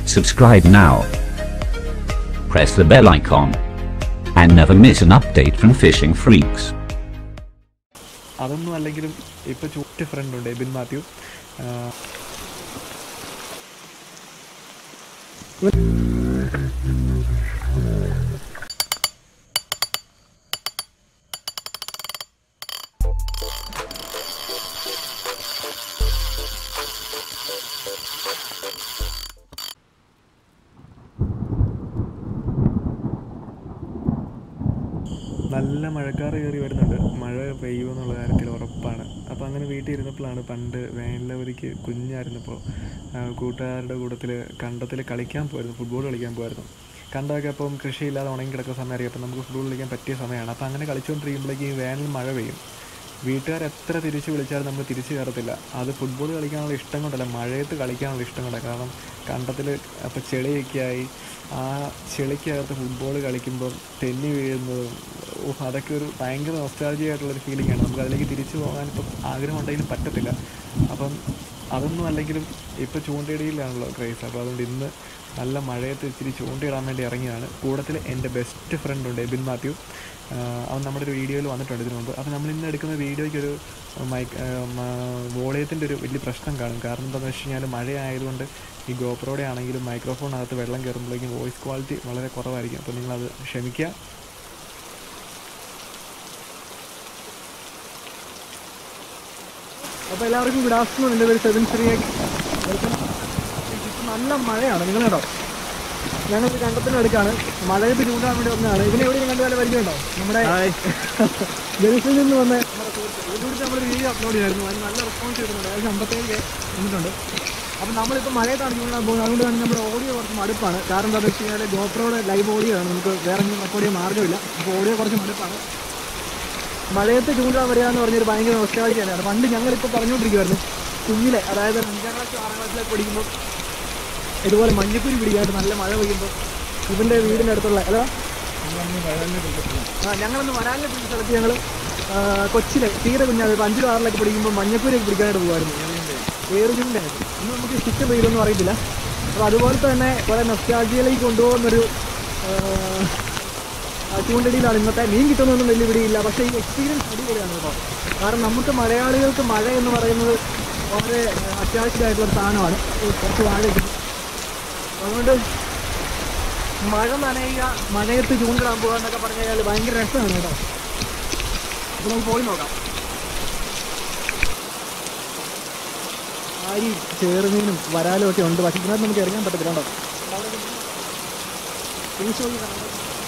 Subscribe now. Press the bell icon. And never miss an update from Fishing Freaks. അതൊന്നും അല്ലെങ്കിലും ഇപ്പോൾ ചുറ്റ front ഉണ്ട് എബിൻ മാത്യു ആ, നല്ല മഴക്കാറ് കയറി വരുന്നുണ്ട് മഴ പെയ്യുമെന്നുള്ള കാര്യത്തിൽ ഉറപ്പാണ് അപ്പോൾ അങ്ങനെ വീട്ടിൽ ഇരുന്നപ്പോഴാണ് പണ്ട് വേനലവധിക്ക് കുഞ്ഞായിരുന്നപ്പോൾ ആ, കൂട്ടുകാരുടെ കൂട്ടത്തിൽ കണ്ടത്തിൽ കളിക്കാൻ പോയിരുന്നു ഫുട്ബോൾ കളിക്കാൻ പോയിരുന്നു കണ്ടമൊക്കെ അപ്പം കൃഷിയില്ലാതെ ഉണങ്ങി കിടക്കുന്ന സമയമായിരിക്കും അപ്പം നമുക്ക് ഫുട്ബോൾ കളിക്കാൻ പറ്റിയ സമയമാണ് അപ്പോൾ അങ്ങനെ കളിച്ചുകൊണ്ടിരിക്കുമ്പോഴേക്കും ഈ വേനൽ മഴ പെയ്യും വീട്ടുകാർ എത്ര തിരിച്ച് വിളിച്ചാലും നമ്മൾ തിരിച്ച് കയറത്തില്ല അത് ഫുട്ബോൾ കളിക്കാനുള്ള ഇഷ്ടം കൊണ്ടല്ല മഴയത്ത് കളിക്കാനുള്ള ഇഷ്ടം കൊണ്ടാണ് കാരണം കണ്ടത്തിൽ അപ്പോൾ ചെളിയൊക്കെ ആയി ആ ചെളിക്കകത്ത് ഫുട്ബോൾ കളിക്കുമ്പം തെന്നി വീഴുന്നതും ഓഹ് അതൊക്കെ ഒരു ഭയങ്കര നൊസ്റ്റാൾജിയ ആയിട്ടുള്ളൊരു ഫീലിംഗ് ആണ് നമുക്ക് അതിലേക്ക് തിരിച്ചു പോകാൻ ഇപ്പം ആഗ്രഹമുണ്ടെങ്കിലും പറ്റത്തില്ല അപ്പം അതൊന്നും അല്ലെങ്കിലും ഇപ്പോൾ ചൂണ്ടയിടയിലാണല്ലോ ക്രൈസ് അപ്പോൾ അതുകൊണ്ട് ഇന്ന് നല്ല മഴയത്ത് ഇച്ചിരി ചൂണ്ടയിടാൻ വേണ്ടി ഇറങ്ങിയതാണ് കൂട്ടത്തിൽ എൻ്റെ ബെസ്റ്റ് ഫ്രണ്ട് ഉണ്ട് എബിൻ മാത്യു ആഹ് അവൻ നമ്മുടെ ഒരു വീഡിയോയിൽ വന്നിട്ടുണ്ട് ഇതിനു മുമ്പ് അപ്പോൾ നമ്മൾ ഇന്ന് എടുക്കുന്ന വീഡിയോയ്ക്ക് ഒരു മൈക്ക് വോളിയത്തിൻ്റെ ഒരു വലിയ പ്രശ്നം കാണും കാരണം എന്താണെന്ന് വെച്ച് കഴിഞ്ഞാൽ മഴ ആയതുകൊണ്ട് ഈ ഗോപ്രോയുടെ ആണെങ്കിലും മൈക്രോഫോണിനകത്ത് വെള്ളം കയറുമ്പോഴേക്കും വോയിസ് ക്വാളിറ്റി വളരെ കുറവായിരിക്കും അപ്പോൾ നിങ്ങളത് ക്ഷമിക്കുക അപ്പോൾ എല്ലാവർക്കും ഗുഡ് ആഫ്റ്റർനൂൺ എൻ്റെ പേര് സെവൻ ശ്രീയേക്ക് വെൽക്കം ഇപ്പം നല്ല മഴയാണ് നിങ്ങൾ കേട്ടോ ഞങ്ങൾ കണ്ടത്തിനടുക്കാണ് മഴയത്ത് ചൂണ്ടാൻ വേണ്ടി വന്നതാണ് ഇതിനെ എവിടെയും കണ്ടുപോലെ പരിചയമുണ്ടോ നമ്മുടെ ജനിസിൽ നിന്ന് വന്ന നമ്മുടെ സുഹൃത്ത് ഇതിലൂടെ നമ്മളൊരു വീഡിയോ അപ്ലോഡ് ചെയ്യായിരുന്നു അതിന് നല്ല റെസ്പോൺസ് കിട്ടുന്നുണ്ട് ഏകദേശം അമ്പത്തേഴ് വന്നിട്ടുണ്ട് അപ്പം നമ്മളിപ്പോൾ മഴയത്താണ് ചൂണ്ടാൻ പോകുന്നത് അതുകൊണ്ട് തന്നെ നമ്മുടെ ഓഡിയോ കുറച്ച് മടുപ്പാണ് കാരണം എന്താണെന്ന് വെച്ച് കഴിഞ്ഞാൽ ഗോപ്രോയുടെ ലൈവ് ഓഡിയോ ആണ് നമുക്ക് വേറെ ഒന്നും റെക്കോർഡ് ചെയ്യാൻ മാർഗ്ഗമില്ല അപ്പോൾ ഓഡിയോ കുറച്ച് മടുപ്പാണ് മഴയത്ത് ചൂണ്ടാൻ വരിക എന്ന് പറഞ്ഞൊരു ഭയങ്കര നൊസ്റ്റാൾജിയാണ് പണ്ട് ഞങ്ങളിപ്പോൾ പറഞ്ഞുകൊണ്ടിരിക്കുമായിരുന്നു കുഞ്ഞിലെ അതായത് അഞ്ചാം ക്ലാസ് ആറാം ക്ലാസ്സിലൊക്കെ പഠിക്കുമ്പോൾ ഇതുപോലെ മഞ്ഞക്കുരി പിടിക്കായിട്ട് നല്ല മഴ പെയ്യുമ്പോൾ ഇവൻ്റെ വീടിൻ്റെ അടുത്തുള്ള അല്ല ആ ഞങ്ങളൊന്ന് വരാനിലെ സ്ഥലത്ത് ഞങ്ങൾ കൊച്ചിലെ തീരെ കുഞ്ഞാണ് ഇപ്പോൾ അഞ്ചിലും ആറിലൊക്കെ പഠിക്കുമ്പോൾ മഞ്ഞക്കുരിയൊക്കെ പിടിക്കാനായിട്ട് പോകുമായിരുന്നു ഏറുചുണ്ടായിരുന്നു ഇന്ന് നമുക്ക് സ്റ്റിച്ച് പെയ്തൊന്നും അറിയത്തില്ല അപ്പോൾ അതുപോലത്തെ തന്നെ കുറേ നൊസ്റ്റാൾജിയിലേക്ക് കൊണ്ടുപോകുന്നൊരു ആ, ആ ചൂണ്ടടിയിലാണ് ഇന്നത്തെ മീൻ കിട്ടുന്നൊന്നും വലിയ പിടിയില്ല പക്ഷേ ഈ എക്സ്പീരിയൻസ് അടിപൊളിയാണ് കേട്ടോ കാരണം നമുക്ക് മലയാളികൾക്ക് മഴ എന്ന് പറയുന്നത് വളരെ അത്യാവശ്യമായിട്ടുള്ള ആയിട്ടുള്ള സാധനമാണ് ഈ കുറച്ച് വാഴ കിട്ടും അതുകൊണ്ട് മഴ നനയുക മഴയത്ത് ചൂണ്ടിടാൻ പോകുക എന്നൊക്കെ പറഞ്ഞു കഴിഞ്ഞാൽ ഭയങ്കര രസമാണ് കേട്ടോ അപ്പോൾ നമുക്ക് പോയി നോക്കാം ആരി ചേറുമീനും വരാലും ഒക്കെ ഉണ്ട് പക്ഷേ ഇതിനകത്ത് നമുക്ക് ഇറങ്ങാൻ പറ്റത്തില്ല കേട്ടോ ഫിനിഷ് നോക്കി കാണാം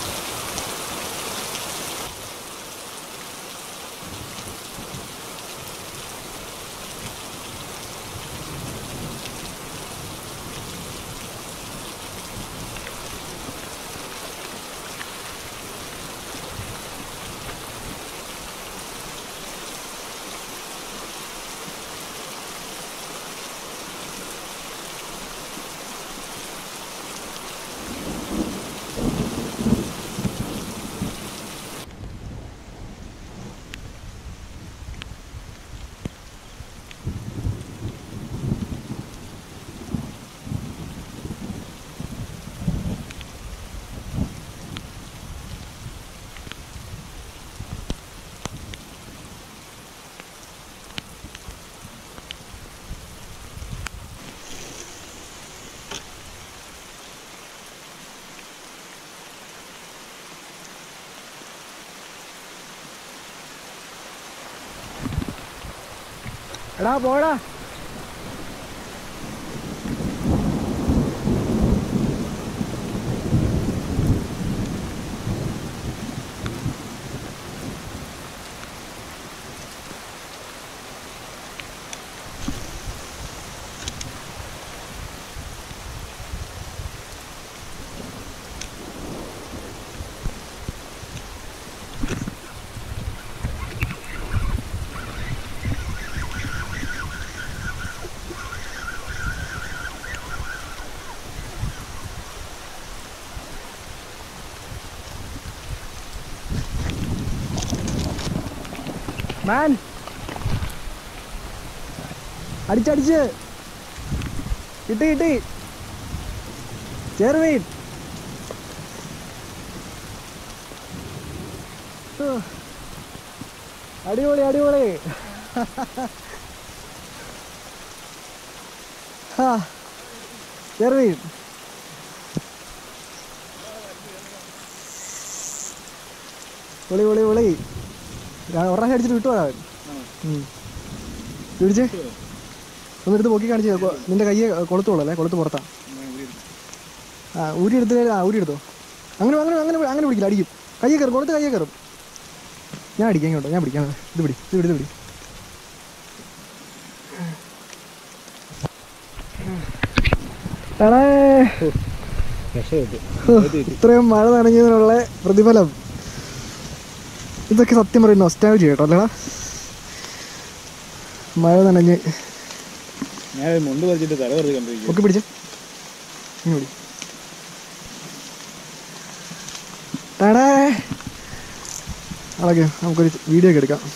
എടാ പോടാ മാൻ അടിച്ചടിച്ച് കിട്ടി കിട്ടി ചെറുമീൻ ഓ. അടിപൊളി അടിപൊളി ആ ചെറുമീൻ പൊളി പൊളി പൊളി ഞാൻ ഒരു പ്രാവശ്യം അടിച്ചിട്ട് വിട്ടു അവൻ ഉം. പിടിച്ചേ ഒന്നെടുത്ത് പൊക്കി കാണിച്ചു കൊ- നിന്റെ കയ്യെ കൊളുത്തോളൂ അല്ലേ കൊളുത്ത് പുറത്താ ആ ഊരി എടുത്ത് ആ ഊരി എടുത്തോ അങ്ങനെ അങ്ങനെ അങ്ങനെ അങ്ങനെ പിടിക്കില്ല അടിക്കും കയ്യെ കയറും കൊളുത്ത് കയ്യെ കയറും ഞാൻ അടിക്കാം ഇങ്ങോട്ടോ ഞാൻ പിടിക്കാം ഇത് പിടി ഇത് പിടി ഇത് പിടി എടേ ഇത്രയും മഴ നനഞ്ഞതിനുള്ള പ്രതിഫലം ഇതൊക്കെ സത്യം പറയുന്ന നൊസ്റ്റാൾജി കേട്ടോ അല്ലടാ മഴ നനഞ്ഞ് ഞാൻ മുണ്ട് പറിച്ചിട്ട് തല വെറുതെ കണ്ടിരിക്കും ഒക്കെ പിടിച്ച് ഇങ്ങ് പിടി ടാടാ അതൊക്കെ നമുക്കൊരു വീഡിയോ ഒക്കെ എടുക്കാം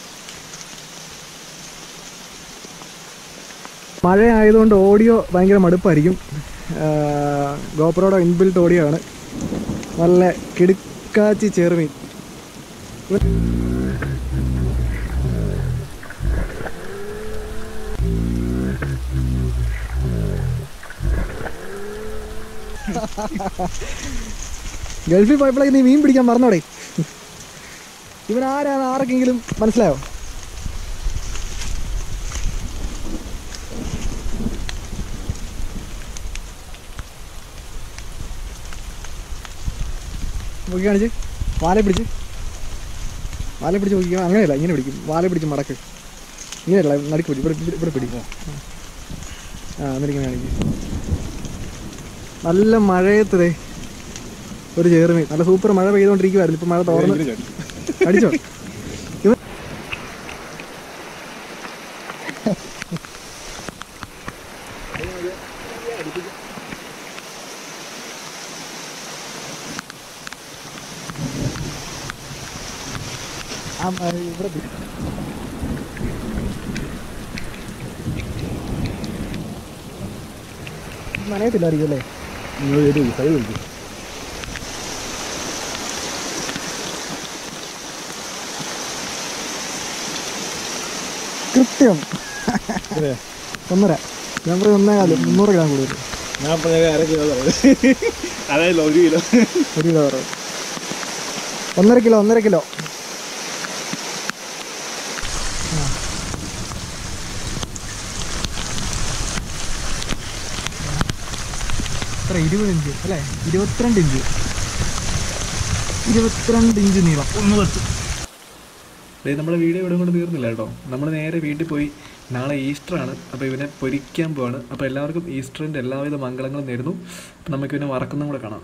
മഴ ആയതുകൊണ്ട് ഓഡിയോ ഭയങ്കര മടുപ്പായിരിക്കും ഗോപ്രോയുടെ ഇൻബിൽറ്റ് ഓഡിയോ ആണ് നല്ല കിടുക്കാച്ചി ചേർമീൻ ഗൾഫിൽ പോയപ്പോഴേക്ക് നീ മീൻ പിടിക്കാൻ മറന്നോടെ ഇവൻ ആരാണ് ആർക്കെങ്കിലും മനസ്സിലായോ നോക്കി കാണിച്ച് വാലെ പിടിച്ച് വാലെ പിടിച്ച് നോക്കിക്കോ അങ്ങനെയല്ല ഇങ്ങനെ പിടിക്കും വാലെ പിടിച്ച് മടക്ക് ഇങ്ങനെയല്ല നടുക്ക് പിടി ഇവിടെ ഇവിടെ- ഇവിടെ പിടിക്കും ആ എന്നിട്ട് ഇങ്ങനെ കാണിക്കും നല്ല മഴയത്തതേ ഒരു ചേർമീൻ നല്ല സൂപ്പർ മഴ പെയ്തുകൊണ്ടിരിക്കുവായിരുന്നു ഇപ്പൊ മഴ തോർന്ന് അടിച്ചോ ഇവൻ ആ, ആ, ഇവിടെ പിടി. നനയത്തില്ലായിരിക്കും അല്ലേ കൈ വിളിക്കും കൃത്യം ഒന്നര ഞാൻ പറയും ഒന്നേ കാല് മുന്നൂറ് ഗ്രാം കൂടുതൽ ഞാൻ പറഞ്ഞ അര കിലോ അതായത് ഒരു കിലോ ഒരു കിലോ കുറവ് ഒന്നര കിലോ ഒന്നര കിലോ ആ. എത്ര ഇരുപത് ഇഞ്ച് അല്ലേ ഇരുപത്തിരണ്ട് ഇഞ്ച് ഇരുപത്തിരണ്ട് ഇഞ്ച് നീളം ഒന്ന് പത്ത് ദേ നമ്മുടെ വീഡിയോ ഇവിടെ കൊണ്ട് തീർന്നില്ല കേട്ടോ നമ്മൾ നേരെ വീട്ടിൽ പോയി നാളെ ഈസ്റ്റർ ആണ് അപ്പോൾ ഇവനെ പൊരിക്കാൻ പോവാണ് അപ്പോൾ എല്ലാവർക്കും ഈസ്റ്ററിൻ്റെ എല്ലാവിധ മംഗളങ്ങളും നേരുന്നു അപ്പോൾ നമുക്ക് ഇവനെ വറക്കുന്നതും കൂടെ കാണാം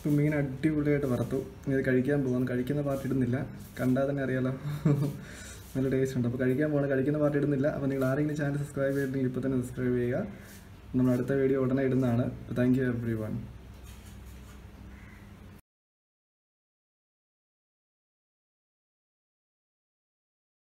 മീൻ അടിപൊളിയായിട്ട് വറുത്തു ഇനി ഇത് കഴിക്കാൻ പോകുന്നു കഴിക്കുന്ന പാർട്ടി ഇടുന്നില്ല കണ്ടാൽ തന്നെ അറിയാലോ നല്ല ടേസ്റ്റ് ഉണ്ട് അപ്പോൾ കഴിക്കാൻ പോകണം കഴിക്കുന്ന പാർട്ടി ഇടുന്നില്ല അപ്പോൾ നിങ്ങൾ ആരെങ്കിലും ചാനൽ സബ്സ്ക്രൈബ് ചെയ്തിട്ടുണ്ടെങ്കിൽ ഇപ്പോൾ തന്നെ സബ്സ്ക്രൈബ് ചെയ്യുക നമ്മൾ അടുത്ത വീഡിയോ ഉടനെ ഇടുന്നതാണ് താങ്ക് യു എവ്രി വൺ